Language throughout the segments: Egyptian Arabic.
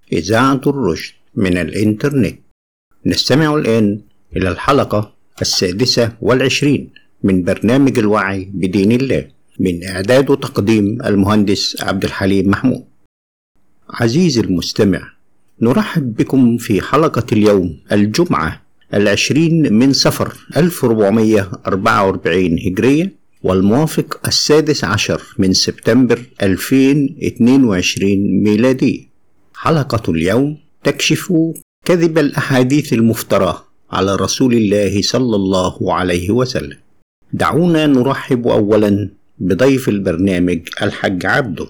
إذاعة الرشد من الإنترنت نستمع الآن إلى الحلقة السادسة والعشرين من برنامج الوعي بدين الله من إعداد وتقديم المهندس عبد الحليم محمود عزيزي المستمع نرحب بكم في حلقة اليوم الجمعة العشرين من صفر 1444 هجرية والموافق السادس عشر من سبتمبر 2022 ميلادي حلقة اليوم تكشف كذب الأحاديث المفتراه على رسول الله صلى الله عليه وسلم دعونا نرحب أولا بضيف البرنامج الحاج عبده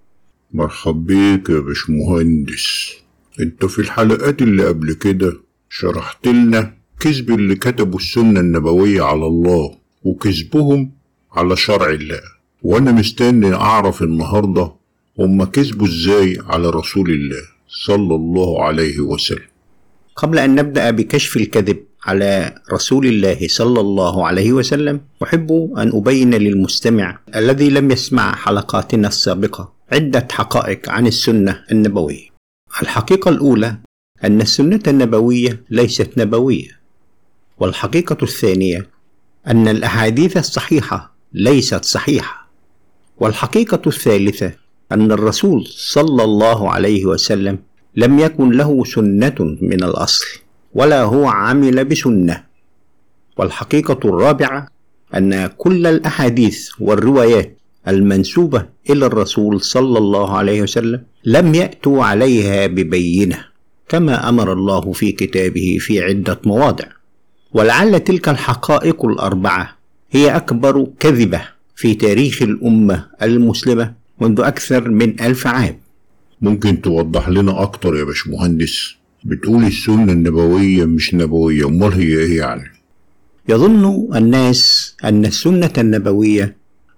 مرحب بيك يا باشمهندس انت في الحلقات اللي قبل كده شرحت لنا كذب اللي كتبوا السنة النبوية على الله وكذبهم على شرع الله وانا مستني اعرف النهاردة هما كذبوا ازاي على رسول الله صلى الله عليه وسلم قبل أن نبدأ بكشف الكذب على رسول الله صلى الله عليه وسلم أحب أن أبين للمستمع الذي لم يسمع حلقاتنا السابقة عدة حقائق عن السنة النبوية. الحقيقة الأولى أن السنة النبوية ليست نبوية، والحقيقة الثانية أن الأحاديث الصحيحة ليست صحيحة، والحقيقة الثالثة أن الرسول صلى الله عليه وسلم لم يكن له سنة من الأصل ولا هو عمل بسنة والحقيقة الرابعة أن كل الأحاديث والروايات المنسوبة إلى الرسول صلى الله عليه وسلم لم يأتوا عليها ببينة كما أمر الله في كتابه في عدة مواضع ولعل تلك الحقائق الأربعة هي أكبر كذبة في تاريخ الأمة المسلمة منذ أكثر من ألف عام ممكن توضح لنا اكتر يا باشمهندس بتقول السنة النبوية مش نبوية امال هي ايه يعني يظن الناس أن السنة النبوية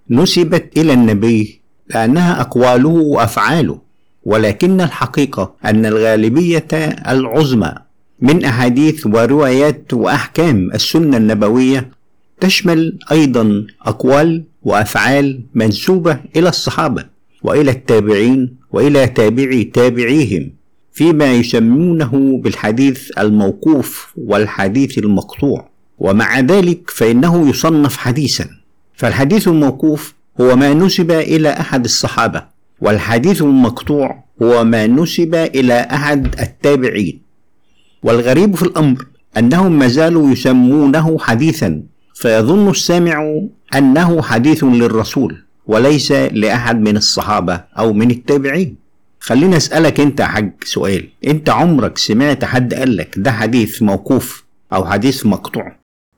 نسبت إلى النبي لأنها أقواله وأفعاله ولكن الحقيقة أن الغالبية العظمى من أحاديث وروايات وأحكام السنة النبوية تشمل أيضا أقوال وأفعال منسوبة إلى الصحابة وإلى التابعين وإلى تابعي تابعيهم فيما يسمونه بالحديث الموقوف والحديث المقطوع ومع ذلك فإنه يصنف حديثا فالحديث الموقوف هو ما نسب إلى أحد الصحابة والحديث المقطوع هو ما نسب إلى أحد التابعين والغريب في الأمر أنهم ما زالوا يسمونه حديثا فيظن السامع أنه حديث للرسول وليس لأحد من الصحابة أو من التابعين خليني أسألك أنت يا حاج سؤال أنت عمرك سمعت حد قال لك ده حديث موقوف أو حديث مقطوع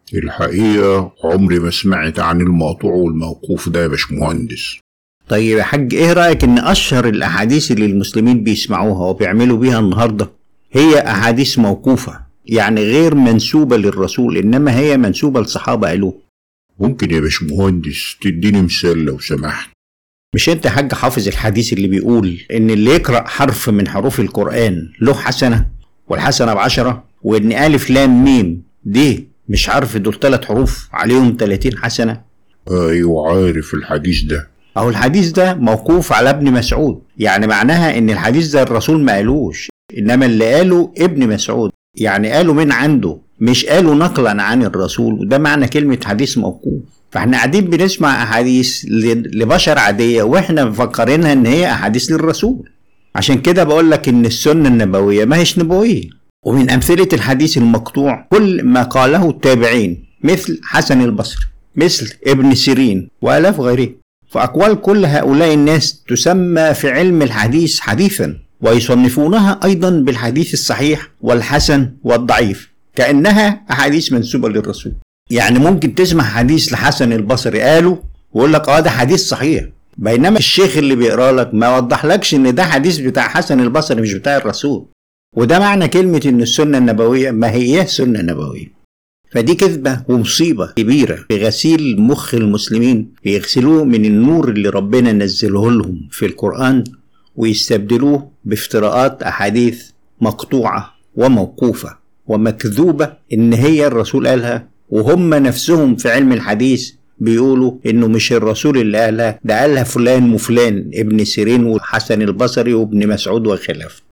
الحقيقة عمري ما سمعت عن المقطوع والموقوف ده يا باشمهندس طيب يا حاج إيه رأيك إن أشهر الأحاديث اللي المسلمين بيسمعوها وبيعملوا بيها النهاردة هي أحاديث موقوفة يعني غير منسوبة للرسول إنما هي منسوبة لصحابة قالوه ممكن يا باشمهندس تديني مثال لو سمحت مش انت يا حاج حافظ الحديث اللي بيقول ان اللي يقرأ حرف من حروف القرآن له حسنة والحسنة بعشرة وان ألف لام ميم دي مش عارف دول ثلاث حروف عليهم 30 حسنة ايوه عارف الحديث ده أو الحديث ده موقوف على ابن مسعود يعني معناها ان الحديث ده الرسول ما قالوش انما اللي قاله ابن مسعود يعني قاله من عنده مش قالوا نقلا عن الرسول وده معنى كلمة حديث موقوف فاحنا قاعدين بنسمع احاديث ل- لبشر عادية واحنا مفكرينها ان هي احاديث للرسول عشان كده بقول لك ان السنة النبوية ما هيش نبوية ومن امثلة الحديث المقطوع كل ما قاله التابعين مثل حسن البصري مثل ابن سيرين والاف غيره فاقوال كل هؤلاء الناس تسمى في علم الحديث حديثا ويصنفونها ايضا بالحديث الصحيح والحسن والضعيف كانها احاديث منسوبه للرسول يعني ممكن تسمع حديث لحسن البصري قاله ويقول لك اه ده حديث صحيح بينما الشيخ اللي بيقرا لك ما وضحلكش ان ده حديث بتاع حسن البصري مش بتاع الرسول وده معنى كلمة إن السنة النبوية ما هي سنة نبوية فدي كذبة ومصيبة كبيرة في غسيل مخ المسلمين بيغسلوه من النور اللي ربنا نزله لهم في القرآن ويستبدلوه بافتراءات أحاديث مقطوعة وموقوفة ومكذوبة إن هي الرسول قالها وهم نفسهم في علم الحديث بيقولوا إنه مش الرسول اللي قالها ده قالها فلان وفلان ابن سيرين وحسن البصري وابن مسعود وخلافه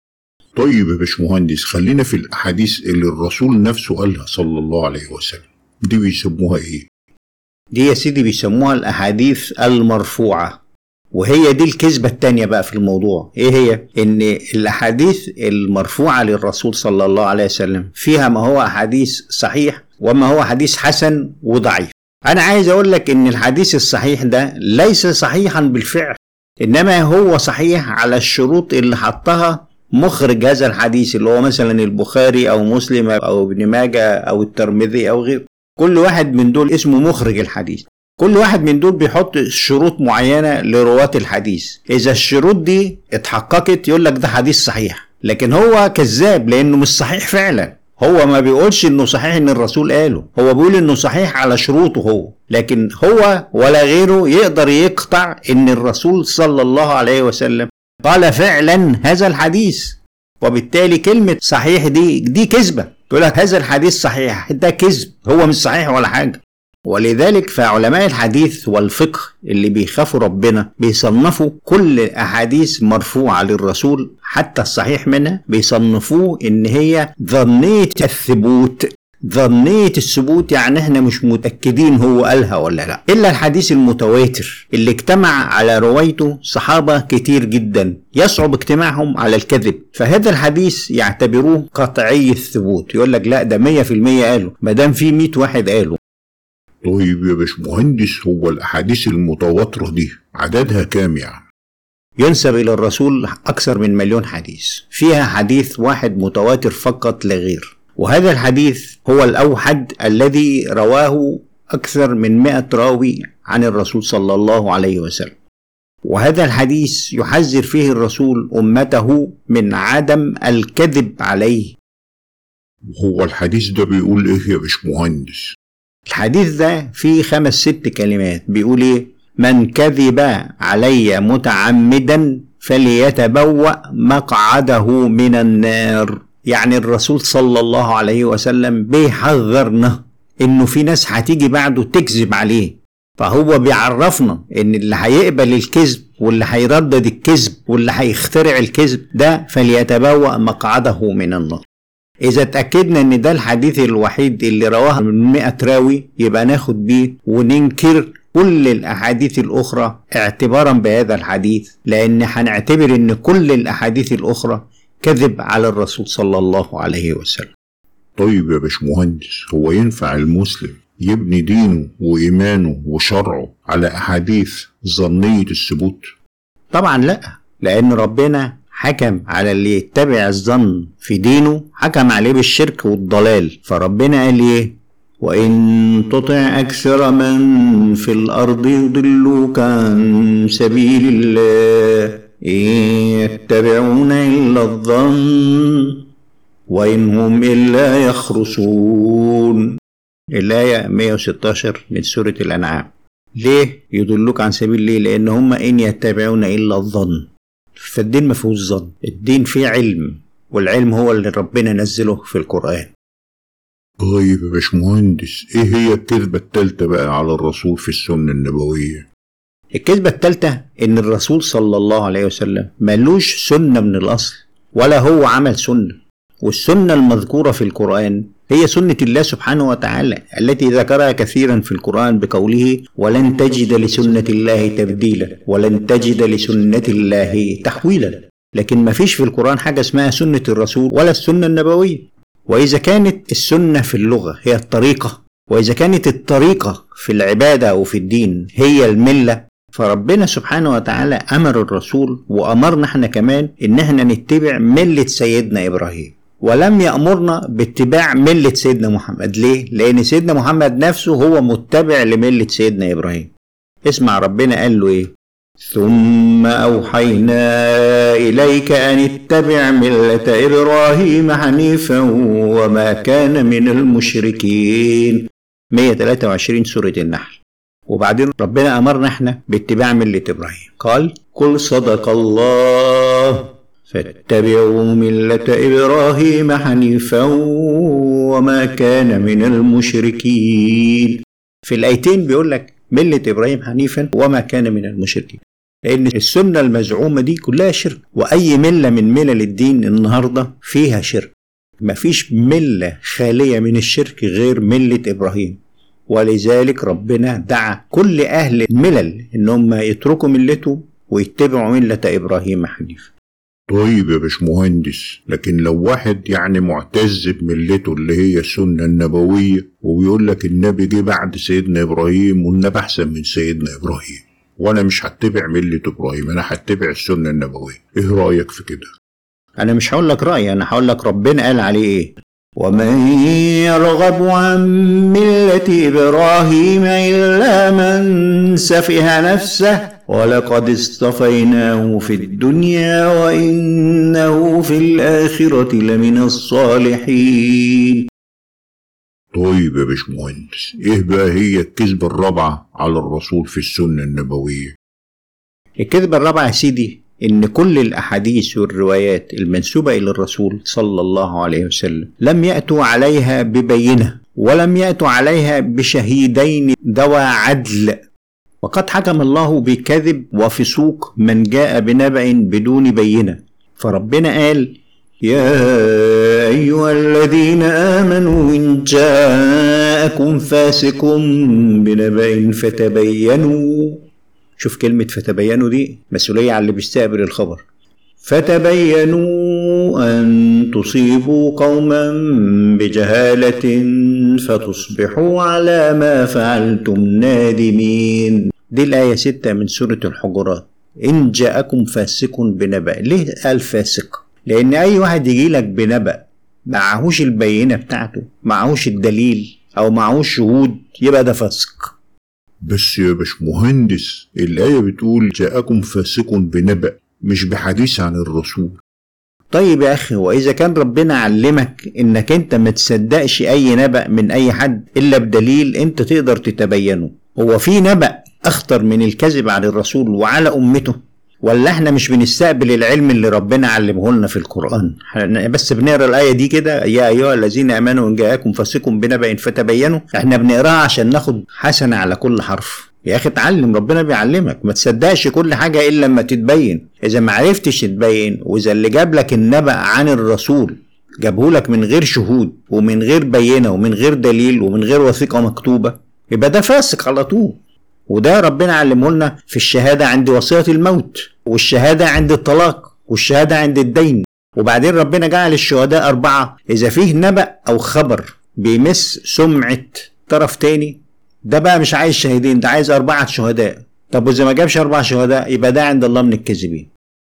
طيب يا باشمهندس خلينا في الأحاديث اللي الرسول نفسه قالها صلى الله عليه وسلم دي بيسموها إيه؟ دي يا سيدي بيسموها الأحاديث المرفوعة وهي دي الكذبة التانية بقى في الموضوع ايه هي ان الاحاديث المرفوعة للرسول صلى الله عليه وسلم فيها ما هو احاديث صحيح وما هو حديث حسن وضعيف انا عايز اقول لك ان الحديث الصحيح ده ليس صحيحا بالفعل انما هو صحيح على الشروط اللي حطها مخرج هذا الحديث اللي هو مثلا البخاري او مسلم او ابن ماجه او الترمذي او غيره كل واحد من دول اسمه مخرج الحديث كل واحد من دول بيحط شروط معينة لرواة الحديث إذا الشروط دي اتحققت يقول لك ده حديث صحيح لكن هو كذاب لأنه مش صحيح فعلا هو ما بيقولش انه صحيح ان الرسول قاله هو بيقول انه صحيح على شروطه هو لكن هو ولا غيره يقدر يقطع ان الرسول صلى الله عليه وسلم قال فعلا هذا الحديث وبالتالي كلمة صحيح دي دي كذبة يقول لك هذا الحديث صحيح ده كذب هو مش صحيح ولا حاجة ولذلك فعلماء الحديث والفقه اللي بيخافوا ربنا بيصنفوا كل احاديث مرفوعه للرسول حتى الصحيح منها بيصنفوه ان هي ظنيه الثبوت ظنية الثبوت يعني احنا مش متأكدين هو قالها ولا لا إلا الحديث المتواتر اللي اجتمع على روايته صحابة كتير جدا يصعب اجتماعهم على الكذب فهذا الحديث يعتبروه قطعي الثبوت يقول لك لا ده 100% قالوا ما دام في 100 واحد قالوا طيب يا باشمهندس هو الأحاديث المتواترة دي عددها كام يعني؟ ينسب إلى الرسول أكثر من مليون حديث فيها حديث واحد متواتر فقط لا غير وهذا الحديث هو الأوحد الذي رواه أكثر من مئة راوي عن الرسول صلى الله عليه وسلم وهذا الحديث يحذر فيه الرسول أمته من عدم الكذب عليه هو الحديث ده بيقول إيه يا باشمهندس؟ الحديث ده فيه خمس ست كلمات بيقول ايه من كذب علي متعمدا فليتبوأ مقعده من النار يعني الرسول صلى الله عليه وسلم بيحذرنا انه في ناس هتيجي بعده تكذب عليه فهو بيعرفنا ان اللي هيقبل الكذب واللي هيردد الكذب واللي هيخترع الكذب ده فليتبوأ مقعده من النار إذا اتأكدنا إن ده الحديث الوحيد اللي رواه من 100 راوي يبقى ناخد بيه وننكر كل الأحاديث الأخرى اعتبارا بهذا الحديث لأن هنعتبر إن كل الأحاديث الأخرى كذب على الرسول صلى الله عليه وسلم طيب يا باشمهندس هو ينفع المسلم يبني دينه وإيمانه وشرعه على أحاديث ظنية الثبوت؟ طبعا لا لأن ربنا حكم على اللي يتبع الظن في دينه حكم عليه بالشرك والضلال فربنا قال ايه وإن تطع أكثر من في الأرض يضلوك عن سبيل الله إن يتبعون إلا الظن وإن هم إلا يخرصون الآية 116 من سورة الأنعام ليه يضلوك عن سبيل الله لأن هم إن يتبعون إلا الظن فالدين ما فيهوش ظن الدين فيه علم والعلم هو اللي ربنا نزله في القرآن طيب يا باشمهندس ايه هي الكذبة التالتة بقى على الرسول في السنة النبوية؟ الكذبة التالتة إن الرسول صلى الله عليه وسلم ملوش سنة من الأصل ولا هو عمل سنة والسنة المذكورة في القرآن هي سنة الله سبحانه وتعالى التي ذكرها كثيرا في القرآن بقوله ولن تجد لسنة الله تبديلا ولن تجد لسنة الله تحويلا لكن ما فيش في القرآن حاجة اسمها سنة الرسول ولا السنة النبوية وإذا كانت السنة في اللغة هي الطريقة وإذا كانت الطريقة في العبادة وفي الدين هي الملة فربنا سبحانه وتعالى أمر الرسول وأمرنا احنا كمان إن احنا نتبع ملة سيدنا إبراهيم ولم يأمرنا باتباع ملة سيدنا محمد ليه؟ لأن سيدنا محمد نفسه هو متبع لملة سيدنا إبراهيم اسمع ربنا قال له إيه ثم أوحينا إليك أن اتبع ملة إبراهيم حنيفا وما كان من المشركين 123 سورة النحل وبعدين ربنا أمرنا احنا باتباع ملة إبراهيم قال قل صدق الله فاتبعوا ملة إبراهيم حنيفا وما كان من المشركين في الآيتين بيقول لك ملة إبراهيم حنيفا وما كان من المشركين لأن السنة المزعومة دي كلها شرك وأي ملة من ملل الدين النهاردة فيها شرك مفيش ملة خالية من الشرك غير ملة إبراهيم ولذلك ربنا دعا كل أهل الملل إنهم يتركوا ملته ويتبعوا ملة إبراهيم حنيفا طيب يا باشمهندس لكن لو واحد يعني معتز بملته اللي هي السنة النبوية وبيقول لك النبي جه بعد سيدنا إبراهيم والنبي أحسن من سيدنا إبراهيم وأنا مش هتبع ملة إبراهيم أنا هتبع السنة النبوية إيه رأيك في كده؟ أنا مش هقول لك رأيي أنا هقول لك ربنا قال عليه إيه ومن يرغب عن ملة إبراهيم إلا من سفه نفسه ولقد اصطفيناه في الدنيا وإنه في الآخرة لمن الصالحين طيب يا باشمهندس إيه بقى هي الكذبة الرابعة على الرسول في السنة النبوية؟ الكذبة الرابعة يا سيدي إن كل الأحاديث والروايات المنسوبة إلى الرسول صلى الله عليه وسلم لم يأتوا عليها ببينة ولم يأتوا عليها بشهيدين ذوى عدل وقد حكم الله بكذب وفسوق من جاء بنبأ بدون بينة فربنا قال يا أيها الذين آمنوا إن جاءكم فاسق بنبأ فتبينوا شوف كلمة فتبينوا دي مسؤولية على اللي بيستقبل الخبر فتبينوا أن تصيبوا قوما بجهالة فتصبحوا على ما فعلتم نادمين دي الآية ستة من سورة الحجرات إن جاءكم فاسق بنبأ ليه قال فاسق لأن أي واحد يجي لك بنبأ معهوش البينة بتاعته معهوش الدليل أو معهوش شهود يبقى ده فاسق بس يا باشمهندس الآية بتقول جاءكم فاسق بنبأ مش بحديث عن الرسول طيب يا اخي واذا كان ربنا علمك انك انت ما تصدقش اي نبأ من اي حد الا بدليل انت تقدر تتبينه هو في نبأ اخطر من الكذب على الرسول وعلى امته ولا احنا مش بنستقبل العلم اللي ربنا علمه لنا في القرآن احنا بس بنقرا الآية دي كده يا أيها الذين آمنوا إن جاءكم فاسق بنبأ فتبينوا احنا بنقراها عشان ناخد حسنة على كل حرف يا اخي اتعلم ربنا بيعلمك ما تصدقش كل حاجه الا لما تتبين اذا ما عرفتش تتبين واذا اللي جاب لك النبأ عن الرسول جابه لك من غير شهود ومن غير بينه ومن غير دليل ومن غير وثيقه مكتوبه يبقى ده فاسق على طول وده ربنا علمه لنا في الشهاده عند وصيه الموت والشهاده عند الطلاق والشهاده عند الدين وبعدين ربنا جعل الشهداء اربعه اذا فيه نبأ او خبر بيمس سمعه طرف تاني ده بقى مش عايز شهيدين ده عايز أربعة شهداء طب وإذا ما جابش أربع شهداء يبقى ده عند الله من الكاذبين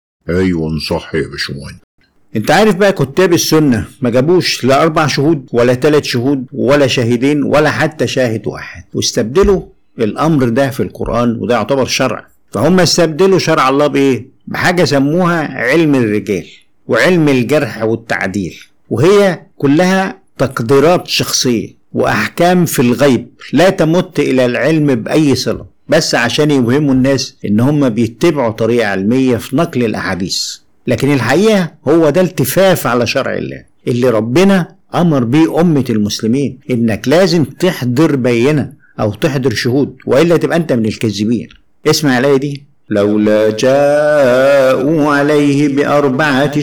أيوة صح يا باشمهندس انت عارف بقى كتاب السنة ما جابوش لا أربع شهود ولا ثلاث شهود ولا شاهدين ولا حتى شاهد واحد واستبدلوا الأمر ده في القرآن وده يعتبر شرع فهم استبدلوا شرع الله بإيه؟ بحاجة سموها علم الرجال وعلم الجرح والتعديل وهي كلها تقديرات شخصية وأحكام في الغيب لا تمت إلى العلم بأي صلة بس عشان يوهموا الناس إن هم بيتبعوا طريقة علمية في نقل الأحاديث لكن الحقيقة هو ده التفاف على شرع الله اللي ربنا أمر بيه أمة المسلمين إنك لازم تحضر بينة أو تحضر شهود وإلا تبقى أنت من الكاذبين اسمع الآية دي لولا جاءوا عليه بأربعة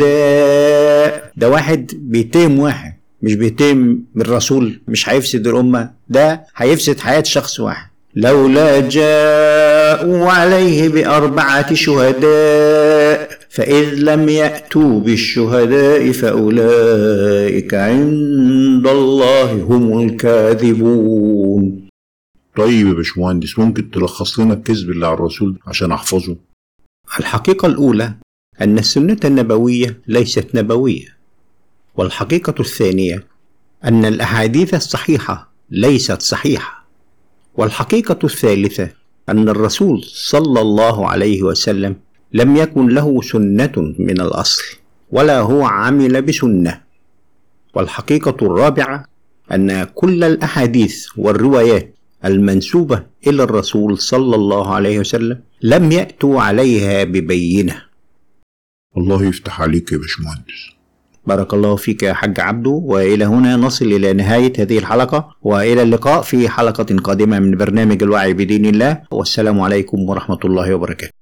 شهداء ده واحد بيتهم واحد مش بيتم من الرسول مش هيفسد الأمة ده هيفسد حياة شخص واحد لولا جاءوا عليه بأربعة شهداء فإذ لم يأتوا بالشهداء فأولئك عند الله هم الكاذبون طيب يا باشمهندس ممكن تلخص لنا الكذب اللي على الرسول عشان أحفظه الحقيقة الأولى أن السنة النبوية ليست نبوية والحقيقة الثانية أن الأحاديث الصحيحة ليست صحيحة والحقيقة الثالثة أن الرسول صلى الله عليه وسلم لم يكن له سنة من الأصل ولا هو عمل بسنة والحقيقة الرابعة أن كل الأحاديث والروايات المنسوبة إلى الرسول صلى الله عليه وسلم لم يأتوا عليها ببينة الله يفتح عليك يا باشمهندس بارك الله فيك يا حاج عبدو والى هنا نصل الى نهايه هذه الحلقه والى اللقاء في حلقه قادمه من برنامج الوعي بدين الله والسلام عليكم ورحمه الله وبركاته